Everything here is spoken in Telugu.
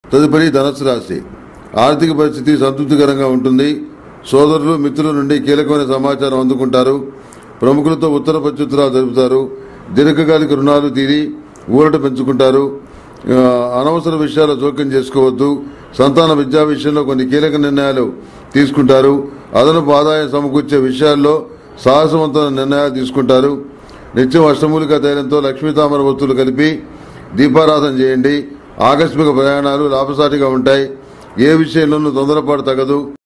తదుపరి ధనస్సు రాశి ఆర్థిక పరిస్థితి సంతృప్తికరంగా ఉంటుంది సోదరులు మిత్రుల నుండి కీలకమైన సమాచారం అందుకుంటారు ప్రముఖులతో ఉత్తర ప్రత్యుత్తరాలు జరుపుతారు దీర్ఘకాలిక రుణాలు తీరి ఊరట పెంచుకుంటారు ఆ, అనవసర విషయాల్లో జోక్యం చేసుకోవద్దు సంతాన విద్యా విషయంలో కొన్ని కీలక నిర్ణయాలు తీసుకుంటారు అదనపు ఆదాయం సమకూర్చే విషయాల్లో సాహసవంతమైన నిర్ణయాలు తీసుకుంటారు నిత్యం అష్టమూలిక తైలంతో లక్ష్మీతామర వస్తువులు కలిపి దీపారాధన చేయండి ఆకస్మిక ప్రయాణాలు లాభసాటిగా ఉంటాయి ఏ విషయంలోనూ తొందరపాటు తగదు